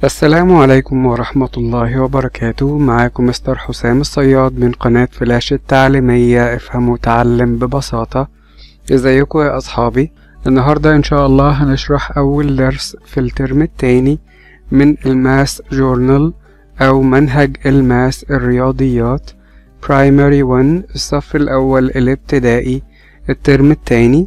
السلام عليكم ورحمة الله وبركاته معاكم مستر حسام الصياد من قناة فلاش التعليمية افهم وتعلم ببساطة ازيكم يا اصحابي النهاردة ان شاء الله هنشرح اول درس في الترم التاني من الماس جورنال او منهج الماس الرياضيات برايمري 1 الصف الاول الابتدائي الترم التاني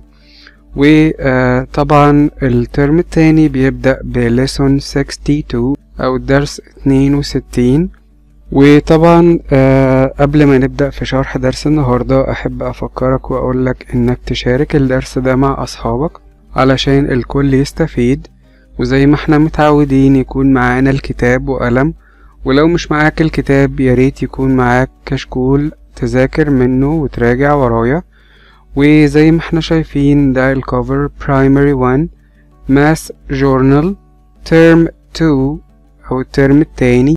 وطبعا الترم التاني بيبدأ بليسون 62 أو الدرس 62 وطبعا آه قبل ما نبدأ في شرح درس النهاردة أحب أفكرك وأقولك إنك تشارك الدرس ده مع أصحابك علشان الكل يستفيد وزي ما احنا متعودين يكون معانا الكتاب وقلم ولو مش معاك الكتاب ياريت يكون معاك كشكول تذاكر منه وتراجع ورايا وزي ما احنا شايفين ده الكوفر برايمري 1 ماس جورنال ترم 2 او الترم التاني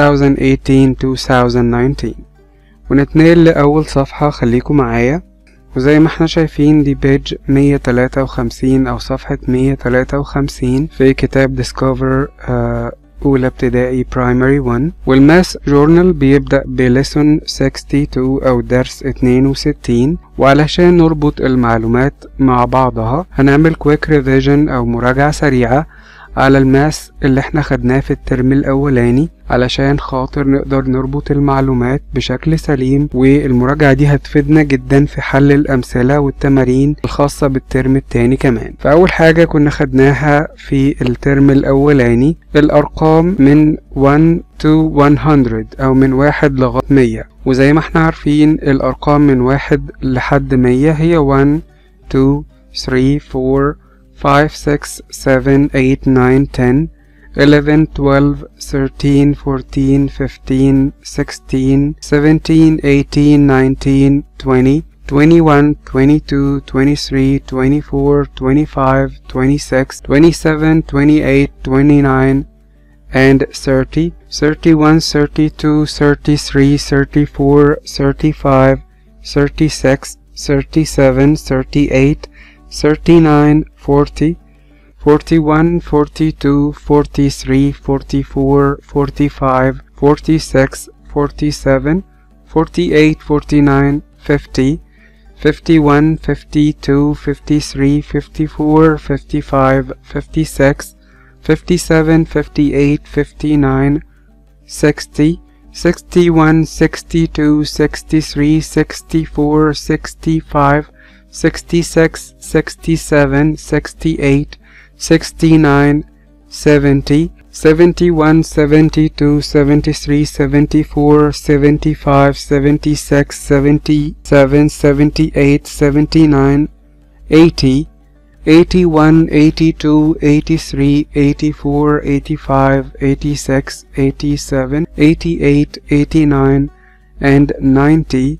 2018-2019 ونتنقل لأول صفحة خليكم معايا وزي ما احنا شايفين دي بيج 153 أو صفحة 153 في كتاب ديسكفر أولى ابتدائي برايمري 1 والماس جورنال بيبدأ بليسون 62 أو درس 62 وعلشان نربط المعلومات مع بعضها هنعمل كويك ريفيجن أو مراجعة سريعة على الماس اللي احنا خدناه في الترم الأولاني علشان خاطر نقدر نربط المعلومات بشكل سليم والمراجعة دي هتفيدنا جدا في حل الأمثلة والتمارين الخاصة بالترم التاني كمان فأول حاجة كنا خدناها في الترم الأولاني الأرقام من 1 to 100 أو من واحد لغاية 100 وزي ما احنا عارفين الأرقام من واحد لحد 100 هي 1 2 3 4 5 6 7 8 9 10 11 12 13 14 15 16 17 18 19 20 21 22 23 24 25 26 27 28 29 and 30 31 32 33 34 35 36 37 38 39 40 41 42 43 44 45 46 47 48 49 50 51 52 53 54 55 56 57 58 59 60 61 62 63 64 65 66 67 68 69 70 71 72 73 74 75 76 77 78 79 80 81 82 83 84 85 86 87 88 89 and 90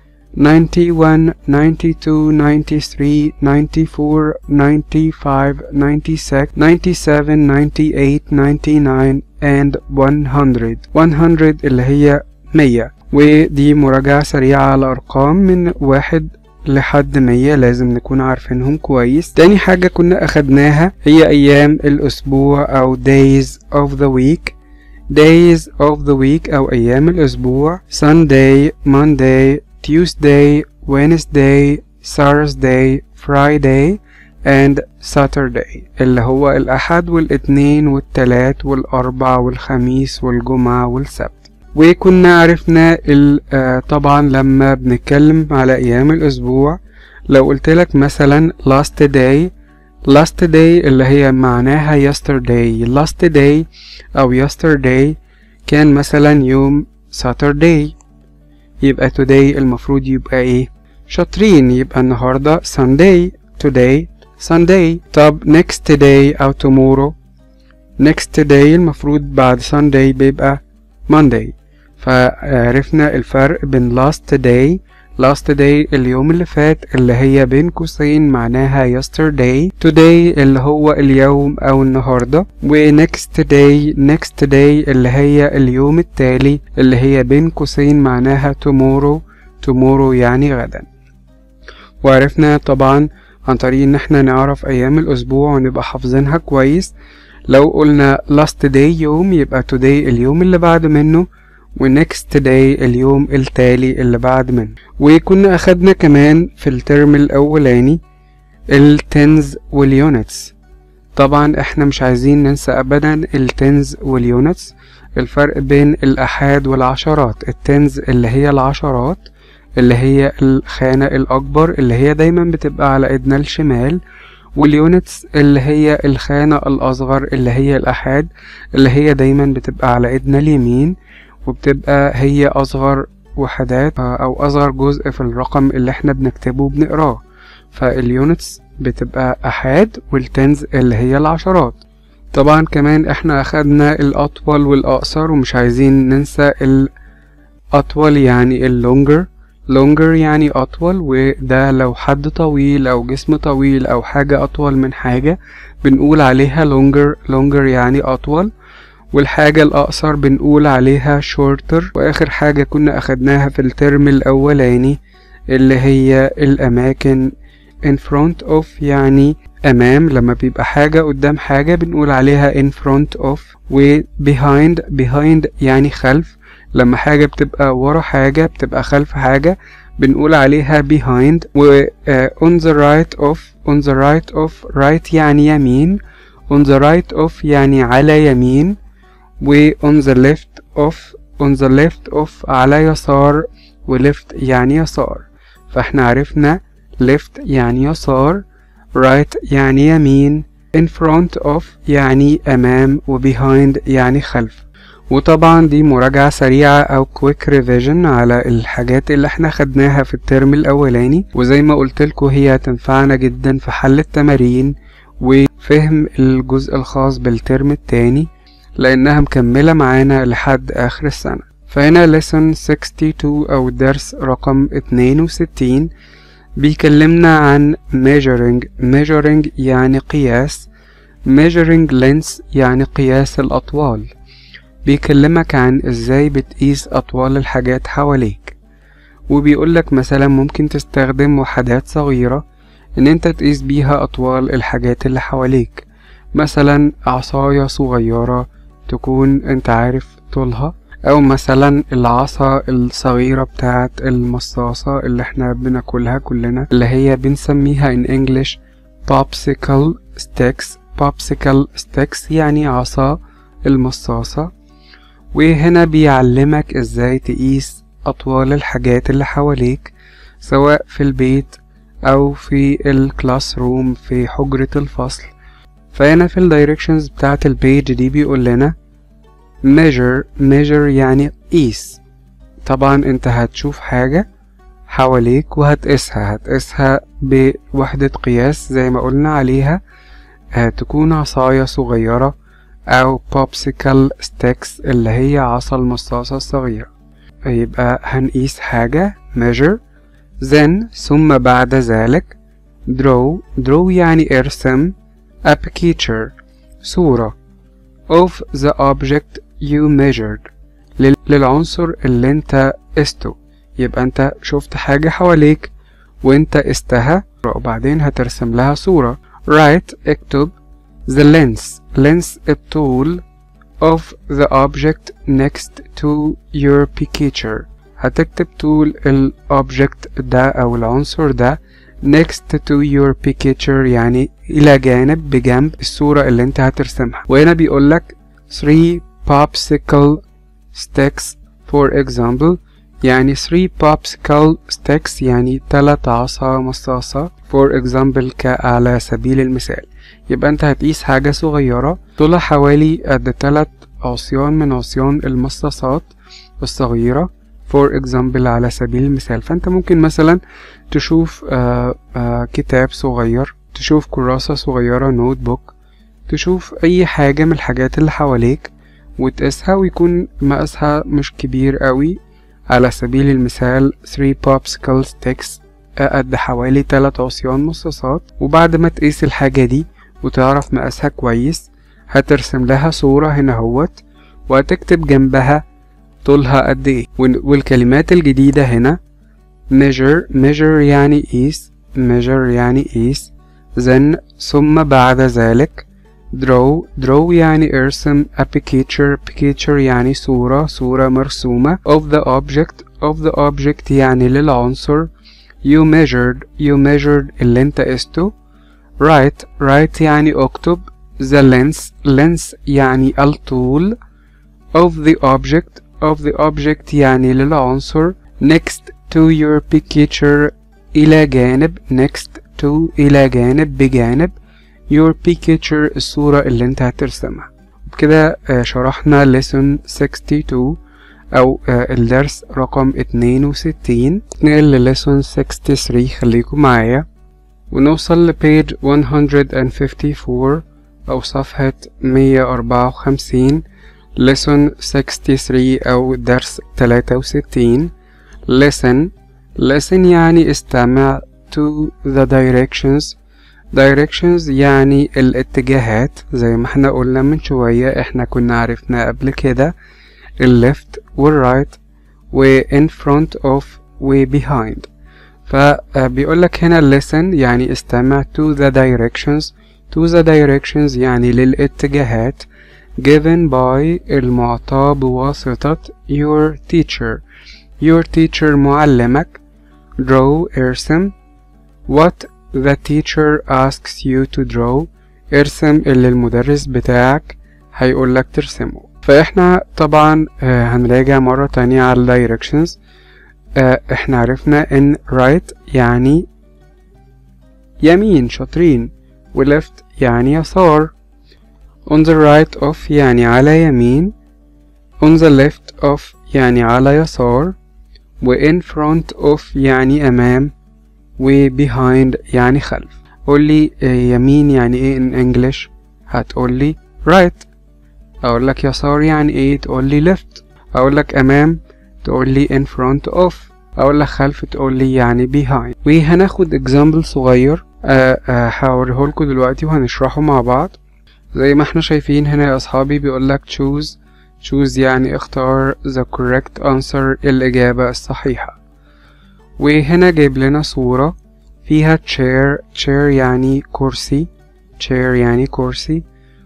91 92 93 94 95 96 97 98 99 and 100 100 اللي هي 100 ودي مراجعة سريعة على أرقام من واحد لحد مية لازم نكون عارفينهم كويس تاني حاجة كنا أخدناها هي أيام الأسبوع أو days of the week days of the week أو أيام الأسبوع Sunday Monday Tuesday Wednesday Thursday Friday and Saturday اللي هو الأحد والاثنين والتلات والأربع والخميس والجمعة والسبت وكنا عرفنا طبعا لما بنتكلم على أيام الأسبوع لو قلت لك مثلا last day last day اللي هي معناها yesterday last day أو yesterday كان مثلا يوم Saturday يبقى today المفروض يبقى ايه شاطرين يبقى النهاردة Sunday today Sunday طب next day أو tomorrow next day المفروض بعد Sunday بيبقى Monday فعرفنا الفرق بين last day last day اليوم اللي فات اللي هي بين قوسين معناها yesterday today اللي هو اليوم أو النهاردة و next day next day اللي هي اليوم التالي اللي هي بين قوسين معناها tomorrow tomorrow يعني غدا وعرفنا طبعا عن طريق ان احنا نعرف ايام الاسبوع ونبقى حافظينها كويس لو قلنا last day يوم يبقى today اليوم اللي بعد منه و next day اليوم التالي اللي بعد منه وكنا أخدنا كمان في الترم الأولاني التنز واليونتس طبعا احنا مش عايزين ننسى أبدا التنز واليونتس الفرق بين الأحاد والعشرات التنز اللي هي العشرات اللي هي الخانة الأكبر اللي هي دايما بتبقى على إيدنا الشمال واليونتس اللي هي الخانة الأصغر اللي هي الأحاد اللي هي دايما بتبقى على إيدنا اليمين وبتبقى هي أصغر وحدات أو أصغر جزء في الرقم اللي احنا بنكتبه وبنقراه فاليونتس بتبقى أحاد والتنز اللي هي العشرات طبعا كمان احنا أخدنا الأطول والأقصر ومش عايزين ننسى الأطول يعني اللونجر longer يعني أطول وده لو حد طويل أو جسم طويل أو حاجة أطول من حاجة بنقول عليها longer longer يعني أطول والحاجة الأقصر بنقول عليها shorter وآخر حاجة كنا أخدناها في الترم الأولاني اللي هي الأماكن in front of يعني أمام لما بيبقى حاجة قدام حاجة بنقول عليها in front of و behind behind يعني خلف لما حاجة بتبقى ورا حاجة بتبقى خلف حاجة بنقول عليها behind و uh, on the right of on the right of right يعني يمين on the right of يعني على يمين و on the left of on the left of على يسار و left يعني يسار فاحنا عرفنا left يعني يسار right يعني يمين in front of يعني أمام و behind يعني خلف وطبعا دي مراجعة سريعة أو quick revision على الحاجات اللي احنا خدناها في الترم الأولاني وزي ما قلتلكوا هي هتنفعنا جدا في حل التمارين وفهم الجزء الخاص بالترم التاني لأنها مكملة معانا لحد آخر السنة فهنا lesson 62 أو درس رقم 62 بيكلمنا عن measuring measuring يعني قياس measuring length يعني قياس الأطوال بيكلمك عن ازاي بتقيس أطوال الحاجات حواليك وبيقولك مثلا ممكن تستخدم وحدات صغيرة ان انت تقيس بيها أطوال الحاجات اللي حواليك مثلا عصاية صغيرة تكون انت عارف طولها او مثلا العصا الصغيرة بتاعت المصاصة اللي احنا بناكلها كلنا اللي هي بنسميها in English popsicle sticks popsicle sticks يعني عصا المصاصة وهنا بيعلمك ازاي تقيس أطوال الحاجات اللي حواليك سواء في البيت أو في الكلاس روم في حجرة الفصل فهنا في الدايركشنز بتاعت البيج دي بيقول لنا measure measure يعني قيس طبعا انت هتشوف حاجة حواليك وهتقيسها هتقيسها بوحدة قياس زي ما قلنا عليها هتكون عصاية صغيرة أو popsicle sticks اللي هي عصا المصاصة الصغيرة يبقى هنقيس حاجة measure then ثم بعد ذلك draw draw يعني ارسم a picture صورة of the object you measured للعنصر اللي انت قسته يبقى انت شفت حاجة حواليك وانت قستها وبعدين هترسم لها صورة write اكتب the length length الطول of the object next to your picture هتكتب طول ال object ده أو العنصر ده next to your picture يعني إلى جانب بجنب الصورة اللي انت هترسمها وهنا بيقولك 3 popsicle sticks for example يعني 3 popsicle sticks يعني 3 عصا مصاصة for example على سبيل المثال يبقى انت هتقيس حاجة صغيرة طولها حوالي قد تلات عصيان من عصيان المصاصات الصغيرة for example على سبيل المثال فانت ممكن مثلا تشوف آآ آآ كتاب صغير تشوف كراسة صغيرة نوت بوك تشوف اي حاجة من الحاجات اللي حواليك وتقيسها ويكون مقاسها مش كبير قوي على سبيل المثال 3 popsicle sticks قد حوالي 3 عصيان مصاصات وبعد ما تقيس الحاجة دي وتعرف مقاسها كويس هترسم لها صورة هنا هوت وهتكتب جنبها طولها قد ايه والكلمات الجديدة هنا measure measure يعني قيس measure يعني قيس then ثم بعد ذلك draw draw يعني ارسم a picture picture يعني صورة صورة مرسومة of the object of the object يعني للعنصر you measured you measured اللي انت قسته write write يعني اكتب the length length يعني الطول of the object of the object يعني للعنصر next to your picture إلى جانب next to إلى جانب بجانب your picture الصورة اللي انت هترسمها بكده شرحنا lesson 62 أو الدرس رقم 62 نقل lesson 63 خليكم معايا ونوصل لبيج 154 أو صفحة 154 lesson 63 أو درس 63 listen listen يعني استمع to the directions directions يعني الاتجاهات زي ما احنا قلنا من شوية احنا كنا عرفنا قبل كده ال left وال right و in front of و behind فبيقولك هنا listen يعني استمع to the directions to the directions يعني للاتجاهات given by المعطى بواسطة your teacher your teacher معلمك draw ارسم what the teacher asks you to draw ارسم اللي المدرس بتاعك هيقولك ترسمه فاحنا طبعا هنراجع مرة تانية على directions احنا عرفنا ان right يعني يمين شاطرين و left يعني يسار on the right of يعني على يمين on the left of يعني على يسار و in front of يعني أمام و behind يعني خلف قولي يمين يعني ايه in English هتقولي right أقولك يسار يعني ايه تقولي left أقولك أمام تقولي in front of أقولك خلف تقولي يعني behind وهناخد example صغير هوريهولكوا دلوقتي وهنشرحه مع بعض زي ما احنا شايفين هنا يا أصحابي بيقولك choose choose يعني اختار the correct answer الإجابة الصحيحة وهنا جايب لنا صورة فيها chair chair يعني كرسي chair يعني كرسي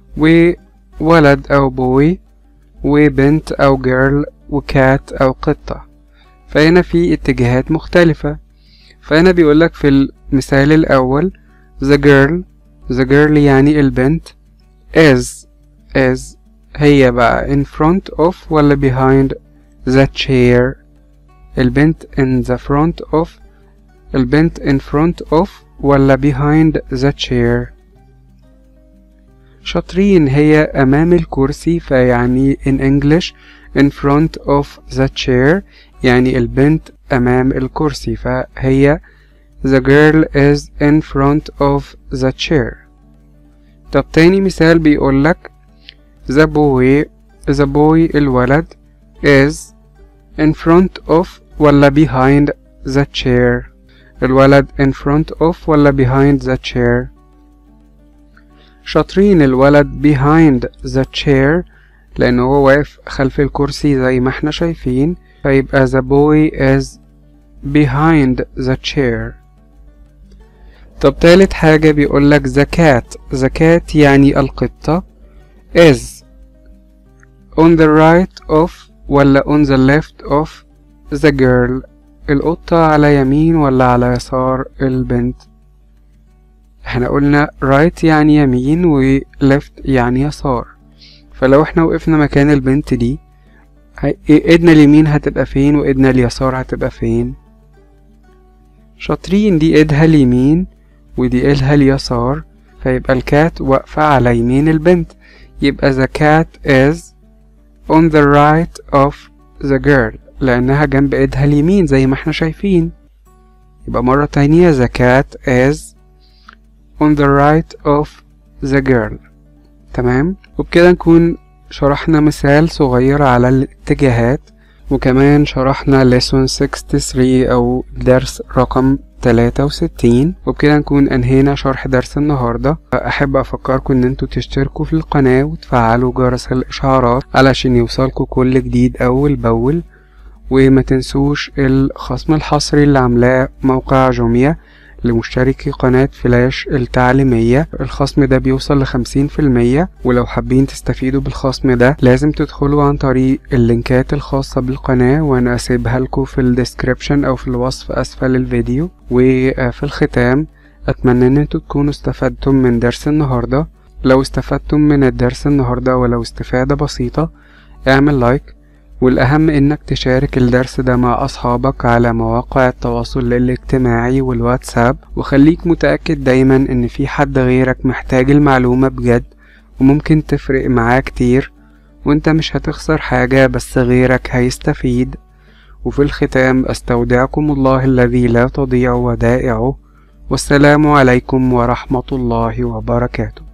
وولد أو بوي وبنت أو girl وكات أو قطة فهنا في اتجاهات مختلفة فهنا بيقولك في المثال الأول the girl the girl يعني البنت is is هي بقى in front of ولا behind the chair البنت in the front of البنت in front of ولا behind the chair شاطرين هي أمام الكرسي فيعني in English in front of the chair يعني البنت أمام الكرسي فهي the girl is in front of the chair طب تاني مثال بيقولك the boy the boy الولد is in front of ولا behind the chair الولد in front of ولا behind the chair شاطرين الولد behind the chair لأنه هو واقف خلف الكرسي زي ما احنا شايفين فيبقى the boy is behind the chair طب تالت حاجة بيقولك the cat the cat يعني القطة is on the right of ولا on the left of the girl القطة على يمين ولا على يسار البنت احنا قلنا right يعني يمين و left يعني يسار فلو احنا وقفنا مكان البنت دي ايدنا اليمين هتبقى فين وايدنا اليسار هتبقى فين شاطرين دي ايدها اليمين ودي ايدها اليسار فيبقى الكات واقفة على يمين البنت يبقى the cat is on the right of the girl لأنها جنب ايدها اليمين زي ما احنا شايفين يبقى مرة تانية the cat is on the right of the girl تمام وبكده نكون شرحنا مثال صغير على الاتجاهات وكمان شرحنا lesson 63 أو درس رقم 63 وبكده نكون أنهينا شرح درس النهاردة أحب أفكركم إن انتوا تشتركوا في القناة وتفعلوا جرس الإشعارات علشان يوصلكوا كل جديد أول بأول وما تنسوش الخصم الحصري اللي عاملاه موقع جوميا لمشتركي قناة فلاش التعليمية الخصم ده بيوصل لخمسين في المية ولو حابين تستفيدوا بالخصم ده لازم تدخلوا عن طريق اللينكات الخاصة بالقناة وانا اسيبها لكم في الديسكريبشن او في الوصف اسفل الفيديو وفي الختام اتمنى ان انتوا تكونوا استفدتم من درس النهاردة لو استفدتم من الدرس النهاردة ولو استفادة بسيطة اعمل لايك والأهم إنك تشارك الدرس ده مع أصحابك على مواقع التواصل الاجتماعي والواتساب وخليك متأكد دايما إن في حد غيرك محتاج المعلومة بجد وممكن تفرق معاه كتير وانت مش هتخسر حاجة بس غيرك هيستفيد وفي الختام أستودعكم الله الذي لا تضيع ودائعه والسلام عليكم ورحمة الله وبركاته